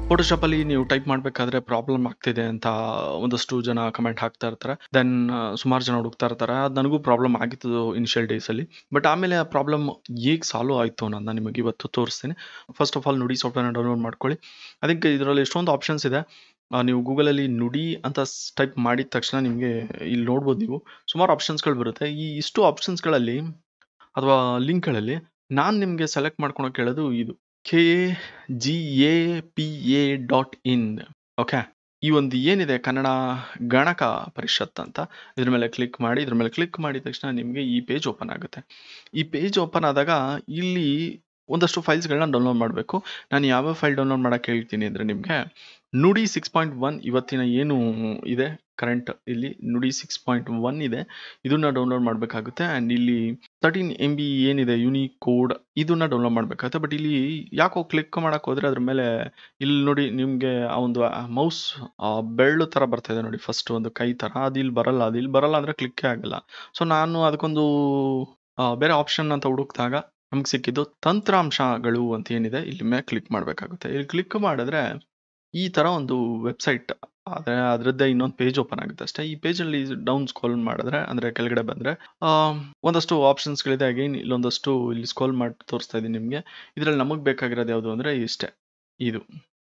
ಫೋಟೋಶಾಪಲ್ಲಿ ನೀವು ಟೈಪ್ ಮಾಡಬೇಕಾದ್ರೆ ಪ್ರಾಬ್ಲಮ್ ಆಗ್ತಿದೆ ಅಂತ ಒಂದಷ್ಟು ಜನ ಕಮೆಂಟ್ ಹಾಕ್ತಾ ಇರ್ತಾರೆ ದೆನ್ ಸುಮಾರು ಜನ ಹುಡುಕ್ತಾ ಇರ್ತಾರೆ ಅದು ನನಗೂ ಪ್ರಾಬ್ಲಮ್ ಆಗಿತ್ತು ಇನಿಷಿಯಲ್ ಡೇಸಲ್ಲಿ ಬಟ್ ಆಮೇಲೆ ಆ ಪ್ರಾಬ್ಲಮ್ ಹೇಗೆ ಸಾಲ್ವ್ ಆಯಿತು ಅನ್ನೋದನ್ನ ನಿಮಗೆ ಇವತ್ತು ತೋರಿಸ್ತೀನಿ ಫಸ್ಟ್ ಆಫ್ ಆಲ್ ನುಡಿ ಸಾಫ್ಟ್ವೇರ್ನ ಡೌನ್ಲೋಡ್ ಮಾಡ್ಕೊಳ್ಳಿ ಅದಕ್ಕೆ ಇದರಲ್ಲಿ ಎಷ್ಟೊಂದು ಆಪ್ಷನ್ಸ್ ಇದೆ ಆ, ನೀವು ಗೂಗಲಲ್ಲಿ ನುಡಿ ಅಂತ ಟೈಪ್ ಮಾಡಿದ ತಕ್ಷಣ ನಿಮಗೆ ಇಲ್ಲಿ ನೋಡ್ಬೋದು ನೀವು ಸುಮಾರು ಆಪ್ಷನ್ಸ್ಗಳು ಬರುತ್ತೆ ಈ ಇಷ್ಟು ಆಪ್ಷನ್ಸ್ಗಳಲ್ಲಿ ಅಥವಾ ಲಿಂಕ್ಗಳಲ್ಲಿ ನಾನು ನಿಮಗೆ ಸೆಲೆಕ್ಟ್ ಮಾಡ್ಕೊಳಕ್ಕೆ ಹೇಳೋದು ಇದು K G A P A dot in okay ಈ ಒಂದು ಏನಿದೆ ಕನ್ನಡ ಗಣಕ ಪರಿಷತ್ ಅಂತ ಇದ್ರ ಮೇಲೆ ಕ್ಲಿಕ್ ಮಾಡಿ ಇದ್ರ ಮೇಲೆ ಕ್ಲಿಕ್ ಮಾಡಿದ ತಕ್ಷಣ ನಿಮಗೆ ಈ ಪೇಜ್ ಓಪನ್ ಆಗುತ್ತೆ ಈ ಪೇಜ್ ಓಪನ್ ಆದಾಗ ಇಲ್ಲಿ ಒಂದಷ್ಟು ಫೈಲ್ಸ್ಗಳನ್ನ ಡೌನ್ಲೋಡ್ ಮಾಡಬೇಕು ನಾನು ಯಾವ ಫೈಲ್ ಡೌನ್ಲೋಡ್ ಮಾಡೋಕ್ಕೆ ಹೇಳ್ತೀನಿ ಅಂದರೆ ನಿಮಗೆ ನುಡಿ ಸಿಕ್ಸ್ ಪಾಯಿಂಟ್ ಒನ್ ಇವತ್ತಿನ ಏನು ಇದೆ ಕರೆಂಟ್ ಇಲ್ಲಿ ನುಡಿ ಸಿಕ್ಸ್ ಪಾಯಿಂಟ್ ಒನ್ ಇದೆ ಇದನ್ನ ಡೌನ್ಲೋಡ್ ಮಾಡಬೇಕಾಗುತ್ತೆ ಆ್ಯಂಡ್ ಇಲ್ಲಿ ತರ್ಟೀನ್ ಎಮ್ ಬಿ ಏನಿದೆ ಯೂನಿಕ್ ಕೋಡ್ ಇದನ್ನ ಡೌನ್ಲೋಡ್ ಮಾಡಬೇಕಾಗುತ್ತೆ ಬಟ್ ಇಲ್ಲಿ ಯಾಕೋ ಕ್ಲಿಕ್ ಮಾಡಕ್ಕೆ ಹೋದ್ರೆ ಅದ್ರ ಮೇಲೆ ಇಲ್ಲಿ ನೋಡಿ ನಿಮಗೆ ಆ ಒಂದು ಮೌಸ್ ಬೆಳ್ಳು ಥರ ಬರ್ತಾ ಇದೆ ನೋಡಿ ಫಸ್ಟ್ ಒಂದು ಕೈ ಥರ ಅದು ಇಲ್ಲಿ ಬರಲ್ಲ ಅದು ಇಲ್ಲಿ ಬರಲ್ಲ ಅಂದರೆ ಕ್ಲಿಕ್ಕೇ ಆಗಲ್ಲ ಸೊ ನಾನು ಅದಕ್ಕೊಂದು ಆ, ಬೇರೆ ಆಪ್ಷನ್ ಅಂತ ಹುಡುಕಿದಾಗ ನಮ್ಗೆ ಸಿಕ್ಕಿದ್ದು ತಂತ್ರಾಂಶಗಳು ಅಂತ ಏನಿದೆ ಇಲ್ಲಿ ಮೇಲೆ ಕ್ಲಿಕ್ ಮಾಡಬೇಕಾಗುತ್ತೆ ಇಲ್ಲಿ ಕ್ಲಿಕ್ ಮಾಡಿದ್ರೆ ಈ ಥರ ಒಂದು ವೆಬ್ಸೈಟ್ ಆದರೆ ಅದರದ್ದೇ ಇನ್ನೊಂದು ಪೇಜ್ ಓಪನ್ ಆಗುತ್ತೆ ಅಷ್ಟೇ ಈ ಪೇಜಲ್ಲಿ ಡೌನ್ ಸ್ಕ್ರೋಲ್ ಮಾಡಿದ್ರೆ ಅಂದರೆ ಕೆಳಗಡೆ ಬಂದರೆ ಒಂದಷ್ಟು ಆಪ್ಷನ್ಸ್ಗಳಿದೆ ಅಗೈನ್ ಇಲ್ಲೊಂದಷ್ಟು ಇಲ್ಲಿ ಸ್ಕ್ರೋಲ್ ಮಾಡಿ ತೋರಿಸ್ತಾ ಇದ್ದೀನಿ ನಿಮಗೆ ಇದರಲ್ಲಿ ನಮಗೆ ಬೇಕಾಗಿರೋದು ಯಾವುದು ಅಂದರೆ ಇಷ್ಟೇ ಇದು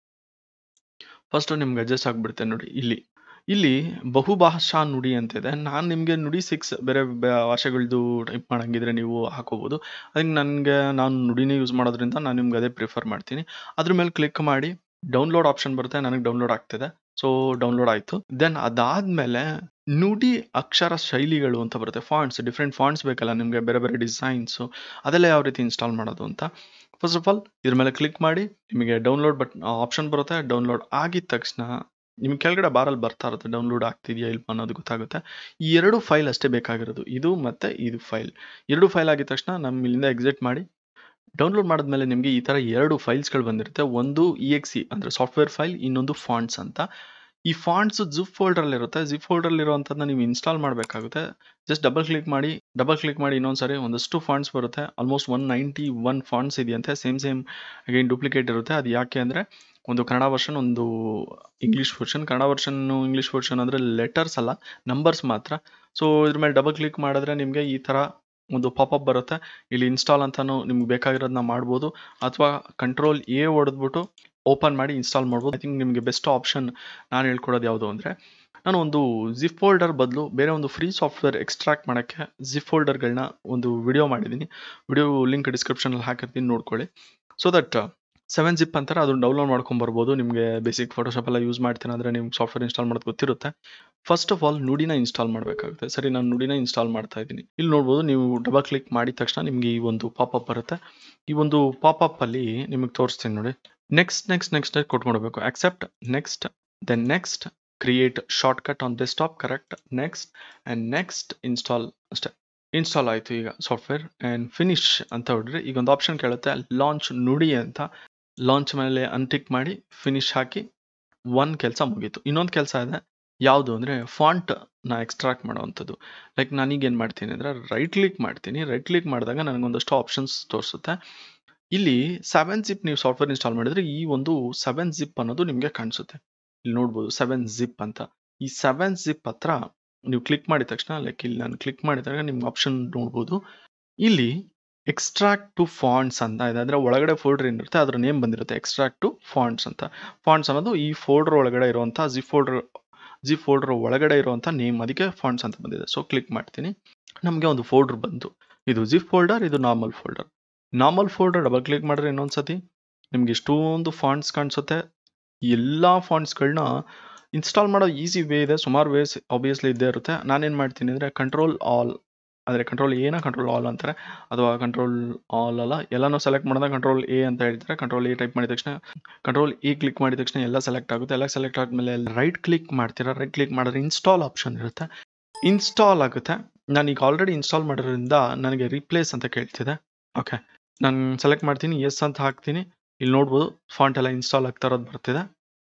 ಫಸ್ಟು ನಿಮ್ಗೆ ಅಡ್ಜಸ್ಟ್ ಆಗಿಬಿಡುತ್ತೆ ನೋಡಿ ಇಲ್ಲಿ ಇಲ್ಲಿ ಬಹುಭಾಷಾ ನುಡಿ ಅಂತಿದೆ ನಾನು ನಿಮಗೆ ನುಡಿ ಸಿಕ್ಸ್ ಬೇರೆ ಬೇ- ಭಾಷೆಗಳ್ದು ಟೈಪ್ ಮಾಡಂಗಿದ್ರೆ ನೀವು ಹಾಕೋಬೋದು ಅದಕ್ಕೆ ನನಗೆ ನಾನು ನುಡಿನೇ ಯೂಸ್ ಮಾಡೋದ್ರಿಂದ ನಾನು ನಿಮ್ಗೆ ಅದೇ ಪ್ರಿಫರ್ ಮಾಡ್ತೀನಿ ಅದ್ರ ಮೇಲೆ ಕ್ಲಿಕ್ ಮಾಡಿ ಡೌನ್ಲೋಡ್ ಆಪ್ಷನ್ ಬರುತ್ತೆ ನನಗೆ ಡೌನ್ಲೋಡ್ ಆಗ್ತಿದೆ ಸೊ ಡೌನ್ಲೋಡ್ ಆಯಿತು ದೆನ್ ಅದಾದಮೇಲೆ ನುಡಿ ಅಕ್ಷರ ಶೈಲಿಗಳು ಅಂತ ಬರುತ್ತೆ ಫಾಂಟ್ಸ್ ಡಿಫ್ರೆಂಟ್ ಫಾಂಟ್ಸ್ ಬೇಕಲ್ಲ ನಿಮಗೆ ಬೇರೆ ಬೇರೆ ಡಿಸೈನ್ಸು ಅದೆಲ್ಲ ಯಾವ ರೀತಿ ಇನ್ಸ್ಟಾಲ್ ಮಾಡೋದು ಅಂತ ಫಸ್ಟ್ ಆಫ್ ಆಲ್ ಇದ್ರ ಮೇಲೆ ಕ್ಲಿಕ್ ಮಾಡಿ ನಿಮಗೆ ಡೌನ್ಲೋಡ್ ಬಟ್ ಆಪ್ಷನ್ ಬರುತ್ತೆ ಡೌನ್ಲೋಡ್ ಆಗಿದ ತಕ್ಷಣ ನಿಮ್ಗೆ ಕೆಳಗಡೆ ಬಾರಲ್ಲಿ ಬರ್ತಾ ಇರುತ್ತೆ ಡೌನ್ಲೋಡ್ ಆಗ್ತಿದೆಯಾ ಇಲ್ವಾ ಅನ್ನೋದು ಗೊತ್ತಾಗುತ್ತೆ ಈ ಎರಡು ಫೈಲ್ ಅಷ್ಟೇ ಬೇಕಾಗಿರೋದು ಇದು ಮತ್ತು ಇದು ಫೈಲ್ ಎರಡು ಫೈಲ್ ಆಗಿದ ತಕ್ಷಣ ನಮ್ಮ ಇಲ್ಲಿಂದ ಎಕ್ಸಿಟ್ ಮಾಡಿ ಡೌನ್ಲೋಡ್ ಮಾಡಿದ್ಮೇಲೆ ನಿಮಗೆ ಈ ಥರ ಎರಡು ಫೈಲ್ಸ್ಗಳು ಬಂದಿರುತ್ತೆ ಒಂದು ಇ ಎಕ್ಸ್ ಸಿ ಅಂದರೆ ಸಾಫ್ಟ್ವೇರ್ ಫೈಲ್ ಇನ್ನೊಂದು ಫಾಂಟ್ಸ್ ಅಂತ ಈ ಫಾಂಟ್ಸ್ ಜಿಪ್ ಫೋಲ್ಡರಲ್ಲಿ ಇರುತ್ತೆ ಜಿಪ್ ಫೋಲ್ಡರಲ್ಲಿ ಇರುವಂಥದ್ದನ್ನ ನೀವು ಇನ್ಸ್ಟಾಲ್ ಮಾಡಬೇಕಾಗುತ್ತೆ ಜಸ್ಟ್ ಡಬಲ್ ಕ್ಲಿಕ್ ಮಾಡಿ ಡಬಲ್ ಕ್ಲಿಕ್ ಮಾಡಿ ಇನ್ನೊಂದು ಸಾರಿ ಒಂದಷ್ಟು ಫಾಂಟ್ಸ್ ಬರುತ್ತೆ almost one ninety one fonts ಇದೆಯಂತೆ ಸೇಮ್ ಸೇಮ್ ಅಗೈನ್ ಡೂಪ್ಲಿಕೇಟ್ ಇರುತ್ತೆ ಅದು ಯಾಕೆ ಅಂದರೆ ಒಂದು ಕನ್ನಡ ವರ್ಷನ್ ಒಂದು ಇಂಗ್ಲೀಷ್ ವರ್ಷನ್ ಕನ್ನಡ ವರ್ಷನ್ನು ಇಂಗ್ಲೀಷ್ ವರ್ಷನ್ ಅಂದರೆ ಲೆಟರ್ಸ್ ಅಲ್ಲ ನಂಬರ್ಸ್ ಮಾತ್ರ ಸೊ ಇದ್ರ ಮೇಲೆ ಡಬಲ್ ಕ್ಲಿಕ್ ಮಾಡಿದ್ರೆ ನಿಮಗೆ ಈ ಥರ ಒಂದು ಪಾಪಪ್ ಬರುತ್ತೆ ಇಲ್ಲಿ ಇನ್ಸ್ಟಾಲ್ ಅಂತಾನು ನಿಮ್ಗೆ ಬೇಕಾಗಿರೋದನ್ನ ಮಾಡ್ಬೋದು ಅಥವಾ ಕಂಟ್ರೋಲ್ ಎ ಹೊಡೆದ್ಬಿಟ್ಟು ಓಪನ್ ಮಾಡಿ ಇನ್ಸ್ಟಾಲ್ ಮಾಡ್ಬೋದು ಐ ಥಿಂಕ್ ನಿಮಗೆ ಬೆಸ್ಟ್ ಆಪ್ಷನ್ ನಾನು ಹೇಳ್ಕೊಡೋದು ಯಾವುದು ಅಂದರೆ ನಾನು ಒಂದು ಜಿಪ್ ಫೋಲ್ಡರ್ ಬದಲು ಬೇರೆ ಒಂದು ಫ್ರೀ ಸಾಫ್ಟ್ವೇರ್ ಎಕ್ಸ್ಟ್ರಾಕ್ಟ್ ಮಾಡೋಕ್ಕೆ ಜಿಪ್ ಫೋಲ್ಡರ್ಗಳನ್ನ ಒಂದು ವಿಡಿಯೋ ಮಾಡಿದ್ದೀನಿ ವಿಡಿಯೋ ಲಿಂಕ್ ಡಿಸ್ಕ್ರಿಪ್ಷನಲ್ಲಿ ಹಾಕಿರ್ತೀನಿ ನೋಡ್ಕೊಳ್ಳಿ ಸೊ ದಟ್ ಸೆವೆನ್ ಜಿಪ್ ಅಂತಾರೆ ಅದನ್ನು ಡೌನ್ಲೋಡ್ ಮಾಡ್ಕೊಂಡು ಬರ್ಬೋದು ನಿಮಗೆ ಬೇಸಿಕ್ ಫೋಟೋಶಾಪ್ ಎಲ್ಲ ಯೂಸ್ ಮಾಡ್ತೀನಿ ಅಂದರೆ ನಿಮ್ಗೆ ಸಾಫ್ಟ್ವೇರ್ ಇನ್ಸ್ಟಾಲ್ ಮಾಡೋದು ಗೊತ್ತಿರುತ್ತೆ ಫಸ್ಟ್ ಆಫ್ ಆಲ್ ನುಡಿನ ಇನ್ಸ್ಟಾಲ್ ಮಾಡಬೇಕಾಗುತ್ತೆ ಸರಿ ನಾನು ನುಡಿನ ಇನ್ಸ್ಟಾಲ್ ಮಾಡ್ತಾ ಇದ್ದೀನಿ ಇಲ್ಲಿ ನೋಡ್ಬೋದು ನೀವು ಡಬಲ್ ಕ್ಲಿಕ್ ಮಾಡಿದ ತಕ್ಷಣ ನಿಮಗೆ ಈ ಒಂದು ಪಾಪಪ್ ಬರುತ್ತೆ ಈ ಒಂದು ಪಾಪಪ್ ಅಲ್ಲಿ ನಿಮಗೆ ತೋರಿಸ್ತೀನಿ ನೋಡಿ ನೆಕ್ಸ್ಟ್ ನೆಕ್ಸ್ಟ್ ನೆಕ್ಸ್ಟ್ ಕೊಟ್ಕೊಡ್ಬೇಕು accept next then next create shortcut on desktop correct next and next install ಅಷ್ಟೇ ಇನ್ಸ್ಟಾಲ್ ಆಯಿತು ಈಗ ಸಾಫ್ಟ್ವೇರ್ ಆ್ಯಂಡ್ ಫಿನಿಶ್ ಅಂತ ಹೊಡ್ರಿ ಈಗ ಒಂದು ಆಪ್ಷನ್ ಕೇಳುತ್ತೆ ಲಾಂಚ್ ನುಡಿ ಅಂತ ಲಾಂಚ್ ಮೇಲೆ ಅನ್ಟಿಕ್ ಮಾಡಿ ಫಿನಿಶ್ ಹಾಕಿ ಒಂದು ಕೆಲಸ ಮುಗೀತು ಇನ್ನೊಂದು ಕೆಲಸ ಇದೆ ಯಾವುದು ಅಂದರೆ ಫಾಂಟ್ ನಾ ಎಕ್ಸ್ಟ್ರಾಕ್ಟ್ ಮಾಡೋವಂಥದ್ದು ಲೈಕ್ ನಾನೀಗ ಏನು ಮಾಡ್ತೀನಿ ಅಂದರೆ ರೈಟ್ ಕ್ಲಿಕ್ ಮಾಡ್ತೀನಿ ರೈಟ್ ಕ್ಲಿಕ್ ಮಾಡಿದಾಗ ನನಗೊಂದಷ್ಟು ಆಪ್ಷನ್ಸ್ ತೋರಿಸುತ್ತೆ ಇಲ್ಲಿ ಸೆವೆನ್ ಜಿಪ್ ನೀವು ಸಾಫ್ಟ್ವೇರ್ ಇನ್ಸ್ಟಾಲ್ ಮಾಡಿದ್ರೆ ಈ ಒಂದು ಸೆವೆನ್ ಜಿಪ್ ಅನ್ನೋದು ನಿಮಗೆ ಕಾಣಿಸುತ್ತೆ ಇಲ್ಲಿ ನೋಡ್ಬೋದು ಸೆವೆನ್ ಜಿಪ್ ಅಂತ ಈ ಸೆವೆನ್ ಜಿಪ್ ಹತ್ರ ನೀವು ಕ್ಲಿಕ್ ಮಾಡಿದ ತಕ್ಷಣ ಲೈಕ್ ಇಲ್ಲಿ ನಾನು ಕ್ಲಿಕ್ ಮಾಡಿದಾಗ ನಿಮ್ಗೆ ಆಪ್ಷನ್ ನೋಡ್ಬೋದು ಇಲ್ಲಿ ಎಕ್ಸ್ಟ್ರಾಕ್ಟ್ ಟು ಫಾಂಟ್ಸ್ ಅಂತ ಇದೆ ಅಂದರೆ ಒಳಗಡೆ ಫೋಲ್ಡರ್ ಏನಿರುತ್ತೆ ಅದ್ರ ನೇಮ್ ಬಂದಿರುತ್ತೆ ಎಕ್ಸ್ಟ್ರಾಕ್ಟ್ ಟು ಫಾಂಟ್ಸ್ ಅಂತ ಫಾಂಟ್ಸ್ ಅನ್ನೋದು ಈ ಫೋಲ್ಡರ್ ಒಳಗಡೆ ಇರುವಂಥ ಜಿಪ್ ಫೋಲ್ಡರ್ ಜಿಪ್ ಫೋಲ್ಡರ್ ಒಳಗಡೆ ಇರುವಂಥ ನೇಮ್ ಅದಕ್ಕೆ ಫಾಂಟ್ಸ್ ಅಂತ ಬಂದಿದೆ ಸೊ ಕ್ಲಿಕ್ ಮಾಡ್ತೀನಿ ನಮಗೆ ಒಂದು ಫೋಲ್ಡರ್ ಬಂತು ಇದು ಜಿಪ್ ಫೋಲ್ಡರ್ ಇದು normal folder normal folder double click ಮಾಡಿದ್ರೆ ಇನ್ನೊಂದ್ಸತಿ ನಿಮ್ಗೆ ಇಷ್ಟೊಂದು ಫಾಂಟ್ಸ್ ಕಾಣಿಸುತ್ತೆ ಎಲ್ಲ ಫಾಂಟ್ಸ್ಗಳನ್ನ ಇನ್ಸ್ಟಾಲ್ ಮಾಡೋ ಈಸಿ ವೇ ಇದೆ ಸುಮಾರು ವೇಸ್ ಆಬ್ವಿಯಸ್ಲಿ ಇದ್ದೇ ಇರುತ್ತೆ ನಾನೇನು ಮಾಡ್ತೀನಿ ಅಂದರೆ ಕಂಟ್ರೋಲ್ ಆಲ್ ಅಂದರೆ ಕಂಟ್ರೋಲ್ ಎನ ಕಂಟ್ರೋಲ್ ಆಲ್ ಅಂತಾರೆ ಅಥವಾ ಕಂಟ್ರೋಲ್ ಆಲ್ ಅಲ್ಲ ಎಲ್ಲನೂ ಸೆಲೆಕ್ಟ್ ಮಾಡಿದಾಗ ಕಂಟ್ರೋಲ್ ಎ ಅಂತ ಹೇಳ್ತಾರೆ ಕಂಟ್ರೋಲ್ ಎ ಟೈಪ್ ಮಾಡಿದ ತಕ್ಷಣ ಕಂಟ್ರೋಲ್ ಎ ಕ್ಲಿಕ್ ಮಾಡಿದ ತಕ್ಷಣ ಎಲ್ಲ ಸೆಲೆಕ್ಟ್ ಆಗುತ್ತೆ ಎಲ್ಲ ಸೆಲೆಕ್ಟ್ ಆದಮೇಲೆ ರೈಟ್ ಕ್ಲಿಕ್ ಮಾಡ್ತೀರಾ ರೈಟ್ ಕ್ಲಿಕ್ ಮಾಡಿದ್ರೆ ಇನ್ಸ್ಟಾಲ್ ಆಪ್ಷನ್ ಇರುತ್ತೆ ಇನ್ಸ್ಟಾಲ್ ಆಗುತ್ತೆ ನಾನು ಈಗ ಆಲ್ರೆಡಿ ಇನ್ಸ್ಟಾಲ್ ಮಾಡಿರೋದ್ರಿಂದ ನನಗೆ ರೀಪ್ಲೇಸ್ ಅಂತ ಕೇಳ್ತಿದೆ ಓಕೆ ನಾನು ಸೆಲೆಕ್ಟ್ ಮಾಡ್ತೀನಿ ಎಸ್ ಅಂತ ಹಾಕ್ತೀನಿ ಇಲ್ಲಿ ನೋಡ್ಬೋದು ಫಾಂಟ್ ಎಲ್ಲ ಇನ್ಸ್ಟಾಲ್ ಆಗ್ತಾ ಇರೋದು ಬರ್ತಿದೆ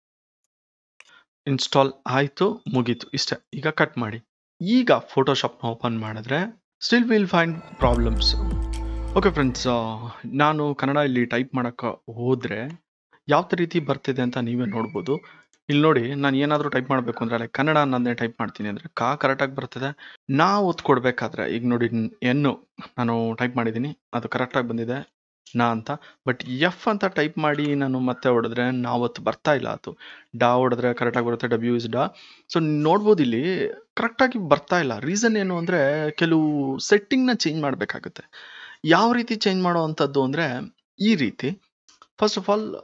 ಇನ್ಸ್ಟಾಲ್ ಆಯಿತು ಮುಗೀತು ಇಷ್ಟೇ ಈಗ ಕಟ್ ಮಾಡಿ ಈಗ ಫೋಟೋಶಾಪ್ನ ಓಪನ್ ಮಾಡಿದ್ರೆ still will find problems okay friends ನಾನು ಕನ್ನಡ ಇಲ್ಲಿ ಟೈಪ್ ಮಾಡೋಕ್ಕೆ ಹೋದರೆ ಯಾವ ರೀತಿ ಬರ್ತಿದೆ ಅಂತ ನೀವೇ ನೋಡ್ಬೋದು ಇಲ್ಲಿ ನೋಡಿ ನಾನು ಏನಾದರೂ ಟೈಪ್ ಮಾಡಬೇಕು ಅಂದರೆ ಲೈಕ್ ಕನ್ನಡ ಅನ್ನೋದನ್ನೇ ಟೈಪ್ ಮಾಡ್ತೀನಿ ಅಂದರೆ ಕಾ ಕರೆಕ್ಟಾಗಿ ಬರ್ತಿದೆ ನಾ ಒತ್ತು ಕೊಡಬೇಕಾದ್ರೆ ಈಗ ನೋಡಿ ಎನ್ನು ನಾನು ಟೈಪ್ ಮಾಡಿದ್ದೀನಿ ಅದು ಕರೆಕ್ಟಾಗಿ ಬಂದಿದೆ ನಾ ಅಂತ ಬಟ್ ಎಫ್ ಅಂತ ಟೈಪ್ ಮಾಡಿ ನಾನು ಮತ್ತೆ ಹೊಡೆದ್ರೆ ನಾವತ್ತು ಬರ್ತಾ ಇಲ್ಲ ಅದು ಡಾ ಹೊಡೆದ್ರೆ ಕರೆಕ್ಟಾಗಿ ಬರುತ್ತೆ ಡಬ್ಲ್ಯೂ ಇಸ್ ಡಾ ಸೊ ನೋಡ್ಬೋದು ಇಲ್ಲಿ ಕರೆಕ್ಟಾಗಿ ಬರ್ತಾ ಇಲ್ಲ ರೀಸನ್ ಏನು ಅಂದರೆ ಕೆಲವು ಸೆಟ್ಟಿಂಗ್ನ ಚೇಂಜ್ ಮಾಡಬೇಕಾಗುತ್ತೆ ಯಾವ ರೀತಿ ಚೇಂಜ್ ಮಾಡೋ ಅಂಥದ್ದು ಅಂದರೆ ಈ ರೀತಿ ಫಸ್ಟ್ ಆಫ್ ಆಲ್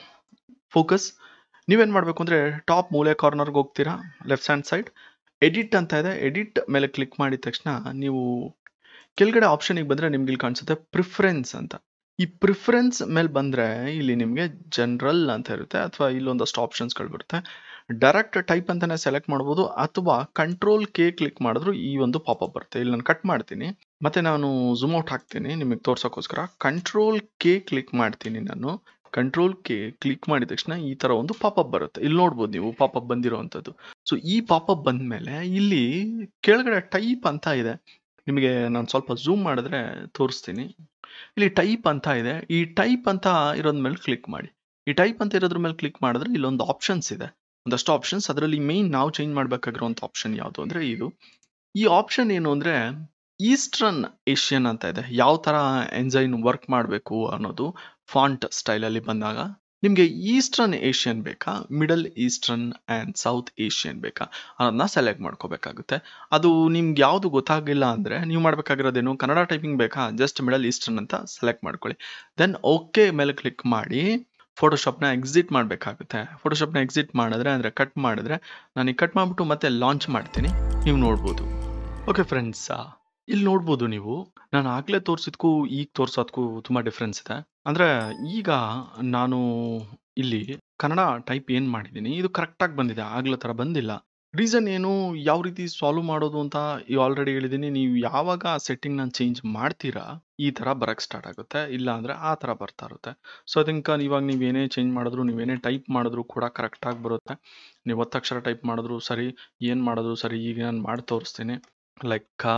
ಫೋಕಸ್ ನೀವೇನು ಮಾಡಬೇಕು ಅಂದರೆ ಟಾಪ್ ಮೂಲೆ ಕಾರ್ನರ್ಗೆ ಹೋಗ್ತೀರಾ ಲೆಫ್ಟ್ ಹ್ಯಾಂಡ್ ಸೈಡ್ ಎಡಿಟ್ ಅಂತ ಇದೆ ಎಡಿಟ್ ಮೇಲೆ ಕ್ಲಿಕ್ ಮಾಡಿದ ತಕ್ಷಣ ನೀವು ಕೆಳಗಡೆ ಆಪ್ಷನಿಗೆ ಬಂದರೆ ನಿಮ್ಗೆ ಇಲ್ಲಿ ಕಾಣಿಸುತ್ತೆ ಪ್ರಿಫರೆನ್ಸ್ ಅಂತ ಈ ಪ್ರಿಫರೆನ್ಸ್ ಮೇಲೆ ಬಂದರೆ ಇಲ್ಲಿ ನಿಮಗೆ ಜನರಲ್ ಅಂತ ಇರುತ್ತೆ ಅಥವಾ ಇಲ್ಲೊಂದಷ್ಟು ಆಪ್ಷನ್ಸ್ಗಳು ಬರುತ್ತೆ ಡೈರೆಕ್ಟ್ ಟೈಪ್ ಅಂತಾನೆ ಸೆಲೆಕ್ಟ್ ಮಾಡ್ಬೋದು ಅಥವಾ ಕಂಟ್ರೋಲ್ ಕೆ ಕ್ಲಿಕ್ ಮಾಡಿದ್ರು ಈ ಒಂದು ಪಾಪಪ್ ಬರುತ್ತೆ ಇಲ್ಲಿ ನಾನು ಕಟ್ ಮಾಡ್ತೀನಿ ಮತ್ತೆ ನಾನು ಝೂಮ್ ಔಟ್ ಹಾಕ್ತೀನಿ ನಿಮಗೆ ತೋರ್ಸೋಕ್ಕೋಸ್ಕರ ಕಂಟ್ರೋಲ್ ಕೆ ಕ್ಲಿಕ್ ಮಾಡ್ತೀನಿ ನಾನು ಕಂಟ್ರೋಲ್ ಕೆ ಕ್ಲಿಕ್ ಮಾಡಿದ ತಕ್ಷಣ ಈ ತರ ಒಂದು ಪಾಪಪ್ ಬರುತ್ತೆ ಇಲ್ಲಿ ನೋಡ್ಬೋದು ನೀವು ಪಾಪಪ್ ಬಂದಿರೋವಂಥದ್ದು ಸೊ ಈ ಪಾಪಪ್ ಬಂದ್ಮೇಲೆ ಇಲ್ಲಿ ಕೆಳಗಡೆ ಟೈಪ್ ಅಂತ ಇದೆ ನಿಮಗೆ ನಾನು ಸ್ವಲ್ಪ ಝೂಮ್ ಮಾಡಿದ್ರೆ ತೋರಿಸ್ತೀನಿ ಇಲ್ಲಿ ಟೈಪ್ ಅಂತ ಇದೆ ಈ ಟೈಪ್ ಅಂತ ಇರೋದ್ ಮೇಲೆ ಕ್ಲಿಕ್ ಮಾಡಿ ಈ ಟೈಪ್ ಅಂತ ಇರೋದ್ರ ಮೇಲೆ ಕ್ಲಿಕ್ ಮಾಡಿದ್ರೆ ಇಲ್ಲೊಂದು ಆಪ್ಷನ್ಸ್ ಇದೆ ಒಂದಷ್ಟು ಆಪ್ಷನ್ಸ್ ಅದರಲ್ಲಿ ಮೇನ್ ನಾವು ಚೇಂಜ್ ಮಾಡಬೇಕಾಗಿರುವಂಥ ಆಪ್ಷನ್ ಯಾವುದು ಅಂದರೆ ಇದು ಈ ಆಪ್ಷನ್ ಏನು ಅಂದರೆ ಈಸ್ಟರ್ನ್ ಏಷ್ಯನ್ ಅಂತ ಇದೆ ಯಾವ ಥರ ಎಂಜೈನ್ ವರ್ಕ್ ಮಾಡಬೇಕು ಅನ್ನೋದು ಫಾಂಟ್ ಸ್ಟೈಲಲ್ಲಿ ಬಂದಾಗ ನಿಮಗೆ ಈಸ್ಟರ್ನ್ ಏಷ್ಯನ್ ಬೇಕಾ middle eastern and south Asian ಬೇಕಾ ಅನ್ನೋದನ್ನ ಸೆಲೆಕ್ಟ್ ಮಾಡ್ಕೋಬೇಕಾಗುತ್ತೆ ಅದು ನಿಮ್ಗೆ ಯಾವುದು ಗೊತ್ತಾಗಿಲ್ಲ ಅಂದರೆ ನೀವು ಮಾಡಬೇಕಾಗಿರೋದೇನು ಕನ್ನಡ ಟೈಪಿಂಗ್ ಬೇಕಾ ಜಸ್ಟ್ ಮಿಡಲ್ ಈಸ್ಟರ್ನ್ ಅಂತ ಸೆಲೆಕ್ಟ್ ಮಾಡ್ಕೊಳ್ಳಿ ದೆನ್ ಓಕೆ ಮೇಲೆ ಕ್ಲಿಕ್ ಮಾಡಿ ಫೋಟೋಶಾಪ್ನ ಎಕ್ಸಿಟ್ ಮಾಡಬೇಕಾಗುತ್ತೆ ಫೋಟೋಶಾಪ್ನ ಎಕ್ಸಿಟ್ ಮಾಡಿದ್ರೆ ಅಂದರೆ ಕಟ್ ಮಾಡಿದ್ರೆ ನಾನು ಈಗ ಕಟ್ ಮಾಡಿಬಿಟ್ಟು ಮತ್ತೆ ಲಾಂಚ್ ಮಾಡ್ತೀನಿ ನೀವು ನೋಡ್ಬೋದು ಓಕೆ ಫ್ರೆಂಡ್ಸ್ ಇಲ್ಲಿ ನೋಡ್ಬೋದು ನೀವು ನಾನು ಆಗಲೇ ತೋರಿಸಿದ್ಕೂ ಈಗ ತೋರಿಸೋದಕ್ಕೂ ತುಂಬ ಡಿಫ್ರೆನ್ಸ್ ಇದೆ ಅಂದರೆ ಈಗ ನಾನು ಇಲ್ಲಿ ಕನ್ನಡ ಟೈಪ್ ಏನು ಮಾಡಿದ್ದೀನಿ ಇದು ಕರೆಕ್ಟಾಗಿ ಬಂದಿದೆ ಆಗ್ಲೋ ಥರ ಬಂದಿಲ್ಲ ರೀಸನ್ ಏನು ಯಾವ ರೀತಿ ಸಾಲ್ವ್ ಮಾಡೋದು ಅಂತ ಆಲ್ರೆಡಿ ಹೇಳಿದ್ದೀನಿ ನೀವು ಯಾವಾಗ ಆ ಸೆಟ್ಟಿಂಗ್ನ ಚೇಂಜ್ ಮಾಡ್ತೀರಾ ಈ ಥರ ಬರೋಕ್ಕೆ ಸ್ಟಾರ್ಟ್ ಆಗುತ್ತೆ ಇಲ್ಲ ಅಂದರೆ ಆ ಥರ ಬರ್ತಾ ಇರುತ್ತೆ ಸೊ ಅದಕ್ಕೆ ಇವಾಗ ನೀವೇನೇ ಚೇಂಜ್ ಮಾಡಿದ್ರು ನೀವೇನೇ ಟೈಪ್ ಮಾಡಿದ್ರು ಕೂಡ ಕರೆಕ್ಟಾಗಿ ಬರುತ್ತೆ ನೀವು ಒತ್ತಕ್ಷರ ಟೈಪ್ ಮಾಡಿದ್ರು ಸರಿ ಏನು ಮಾಡಿದ್ರು ಸರಿ ಈಗ ನಾನು ಮಾಡಿ ತೋರಿಸ್ತೀನಿ ಲೈಕ್ ಕ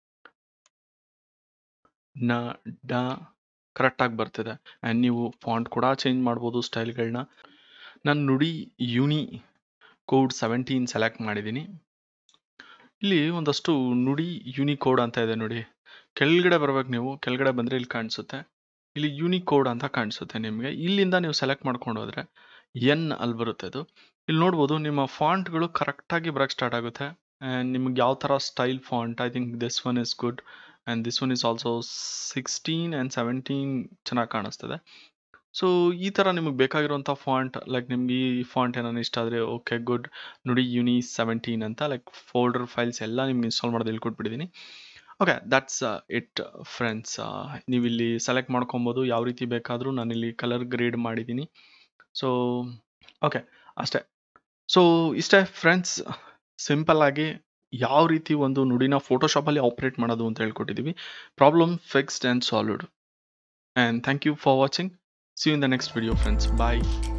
ನ ಡ ಕರೆಕ್ಟಾಗಿ ಬರ್ತಿದೆ ಆ್ಯಂಡ್ ನೀವು ಫಾಂಟ್ ಕೂಡ ಚೇಂಜ್ ಮಾಡ್ಬೋದು ಸ್ಟೈಲ್ಗಳನ್ನ ನಾನು ನುಡಿ ಯುನಿ ಕೋಡ್ ಸೆವೆಂಟೀನ್ ಸೆಲೆಕ್ಟ್ ಮಾಡಿದ್ದೀನಿ ಇಲ್ಲಿ ಒಂದಷ್ಟು ನುಡಿ ಯುನಿಕೋಡ್ ಅಂತ ಇದೆ ನೋಡಿ ಕೆಳಗಡೆ ಬರ್ಬೇಕು ನೀವು ಕೆಳಗಡೆ ಬಂದರೆ ಇಲ್ಲಿ ಕಾಣಿಸುತ್ತೆ ಇಲ್ಲಿ ಯುನಿಕೋಡ್ ಅಂತ ಕಾಣಿಸುತ್ತೆ ನಿಮಗೆ ಇಲ್ಲಿಂದ ನೀವು ಸೆಲೆಕ್ಟ್ ಮಾಡ್ಕೊಂಡು ಹೋದರೆ ಎನ್ ಅಲ್ಲಿ ಬರುತ್ತೆ ಅದು ಇಲ್ಲಿ ನೋಡ್ಬೋದು ನಿಮ್ಮ ಫಾಂಟ್ಗಳು ಕರೆಕ್ಟಾಗಿ ಬರೋಕ್ಕೆ ಸ್ಟಾರ್ಟ್ ಆಗುತ್ತೆ ಆ್ಯಂಡ್ ನಿಮ್ಗೆ ಯಾವ ಥರ style font I think this one is good and this one is also sixteen and seventeen ಚೆನ್ನಾಗಿ ಕಾಣಿಸ್ತದೆ ಸೊ ಈ ಥರ ನಿಮಗೆ ಬೇಕಾಗಿರುವಂಥ ಫಾಂಟ್ ಲೈಕ್ ನಿಮ್ಗೆ ಈ ಫಾಂಟ್ ಏನಾದ್ರು ಇಷ್ಟ ಆದರೆ okay good Nudi uni seventeen ಅಂತ ಲೈಕ್ ಫೋಲ್ಡರ್ ಫೈಲ್ಸ್ ಎಲ್ಲ ನಿಮ್ಗೆ ಇನ್ಸ್ಟಾಲ್ ಮಾಡೋದು ಹೇಳ್ಕೊಟ್ಬಿಟ್ಟಿದ್ದೀನಿ ಓಕೆ ದಟ್ಸ್ ಇಟ್ ಫ್ರೆಂಡ್ಸ್ ನೀವು ಇಲ್ಲಿ ಸೆಲೆಕ್ಟ್ ಮಾಡ್ಕೊಬೋದು ಯಾವ ರೀತಿ ಬೇಕಾದರೂ ನಾನಿಲ್ಲಿ ಕಲರ್ ಗ್ರೇಡ್ ಮಾಡಿದ್ದೀನಿ ಸೊ ಓಕೆ ಅಷ್ಟೇ ಸೊ ಇಷ್ಟೇ ಫ್ರೆಂಡ್ಸ್ ಸಿಂಪಲ್ ಆಗಿ ಯಾವ ರೀತಿ ಒಂದು ನುಡಿನ ಫೋಟೋಶಾಪಲ್ಲಿ ಆಪ್ರೇಟ್ ಮಾಡೋದು ಅಂತ ಹೇಳ್ಕೊಟ್ಟಿದ್ದೀವಿ problem fixed and solved and thank you for watching see in the next video friends bye